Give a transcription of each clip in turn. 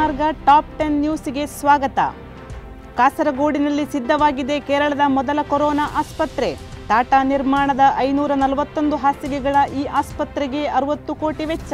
ಸನ್ಮಾರ್ಗ top ten ನ್ಯೂಸ್ಗೆ ಸ್ವಾಗತ ಕಾಸರಗೋಡಿನಲ್ಲಿ ಸಿದ್ಧವಾಗಿದೆ ಕೇರಳದ ಮೊದಲ ಕೊರೋನಾ ಆಸ್ಪತ್ರೆ ಟಾಟಾ ನಿರ್ಮಾಣದ ಐನೂರ ನಲವತ್ತೊಂದು ಹಾಸಿಗೆಗಳ ಈ ಆಸ್ಪತ್ರೆಗೆ ಅರವತ್ತು ಕೋಟಿ ವೆಚ್ಚ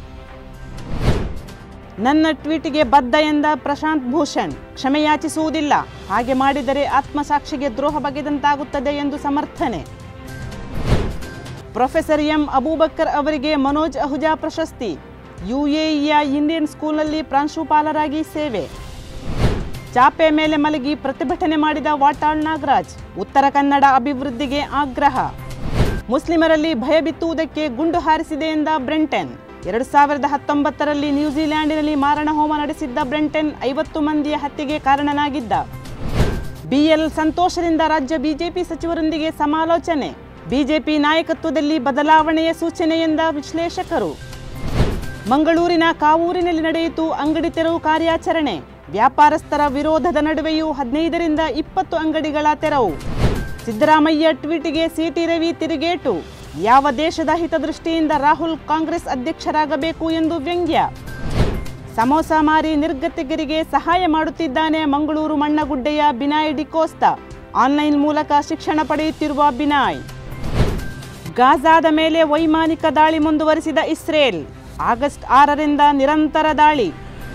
ನನ್ನ ಟ್ವೀಟ್ಗೆ ಬದ್ಧ ಎಂದ ಪ್ರಶಾಂತ್ ಭೂಷಣ್ ಕ್ಷಮೆಯಾಚಿಸುವುದಿಲ್ಲ ಹಾಗೆ ಮಾಡಿದರೆ ಆತ್ಮಸಾಕ್ಷಿಗೆ ದ್ರೋಹ ಬಗೆದಂತಾಗುತ್ತದೆ ಎಂದು ಸಮರ್ಥನೆ ಪ್ರೊಫೆಸರ್ ಎಂ ಅಬೂಬಕ್ಕರ್ ಅವರಿಗೆ ಮನೋಜ್ ಅಹುಜಾ ಪ್ರಶಸ್ತಿ ಯುಎಇಯ ಇಂಡಿಯನ್ ಸ್ಕೂಲ್ನಲ್ಲಿ ಪ್ರಾಂಶುಪಾಲರಾಗಿ ಸೇವೆ ಚಾಪೆ ಮೇಲೆ ಮಲಗಿ ಪ್ರತಿಭಟನೆ ಮಾಡಿದ ವಾಟಾಳ್ ನಾಗರಾಜ್ ಉತ್ತರ ಕನ್ನಡ ಅಭಿವೃದ್ಧಿಗೆ ಆಗ್ರಹ ಮುಸ್ಲಿಮರಲ್ಲಿ ಭಯ ಬಿತ್ತುವುದಕ್ಕೆ ಗುಂಡು ಹಾರಿಸಿದೆ ಎಂದ ಬ್ರೆಂಟೆನ್ ಎರಡು ಸಾವಿರದ ಹತ್ತೊಂಬತ್ತರಲ್ಲಿ ನ್ಯೂಜಿಲ್ಯಾಂಡಿನಲ್ಲಿ ಮಾರಣಹೋಮ ನಡೆಸಿದ್ದ ಬ್ರೆಂಟೆನ್ ಐವತ್ತು ಮಂದಿಯ ಹತ್ಯೆಗೆ ಕಾರಣನಾಗಿದ್ದ ಬಿಎಲ್ ಸಂತೋಷದಿಂದ ರಾಜ್ಯ ಬಿಜೆಪಿ ಸಚಿವರೊಂದಿಗೆ ಸಮಾಲೋಚನೆ ಬಿಜೆಪಿ ನಾಯಕತ್ವದಲ್ಲಿ ಬದಲಾವಣೆಯ ಸೂಚನೆ ಎಂದ ವಿಶ್ಲೇಷಕರು ಮಂಗಳೂರಿನ ಕಾವೂರಿನಲ್ಲಿ ನಡೆಯಿತು ಅಂಗಡಿ ತೆರವು ಕಾರ್ಯಾಚರಣೆ ವ್ಯಾಪಾರಸ್ಥರ ವಿರೋಧದ ನಡುವೆಯೂ ಹದಿನೈದರಿಂದ ಇಪ್ಪತ್ತು ಅಂಗಡಿಗಳ ತೆರವು ಸಿದ್ದರಾಮಯ್ಯ ಟ್ವೀಟ್ಗೆ ಸಿಟಿ ರವಿ ತಿರುಗೇಟು ಯಾವ ದೇಶದ ಹಿತದೃಷ್ಟಿಯಿಂದ ರಾಹುಲ್ ಕಾಂಗ್ರೆಸ್ ಅಧ್ಯಕ್ಷರಾಗಬೇಕು ಎಂದು ವ್ಯಂಗ್ಯ ಸಮೋಸ ಮಾರಿ ನಿರ್ಗತಿಗರಿಗೆ ಸಹಾಯ ಮಾಡುತ್ತಿದ್ದಾನೆ ಮಂಗಳೂರು ಮಣ್ಣಗುಡ್ಡೆಯ ಬಿನಾಯ್ ಡಿಕೋಸ್ತಾ ಆನ್ಲೈನ್ ಮೂಲಕ ಶಿಕ್ಷಣ ಪಡೆಯುತ್ತಿರುವ ಬಿನಾಯ್ ಗಾಜಾದ ಮೇಲೆ ವೈಮಾನಿಕ ದಾಳಿ ಮುಂದುವರಿಸಿದ ಇಸ್ರೇಲ್ ಆಗಸ್ಟ್ ಆರರಿಂದ ನಿರಂತರ ದಾಳಿ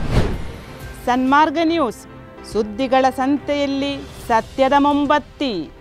ಸನ್ಮಾರ್ಗ ನ್ಯೂಸ್ ಸುದ್ದಿಗಳ ಸಂತೆಯಲ್ಲಿ ಸತ್ಯದ ಮೊಂಬತ್ತಿ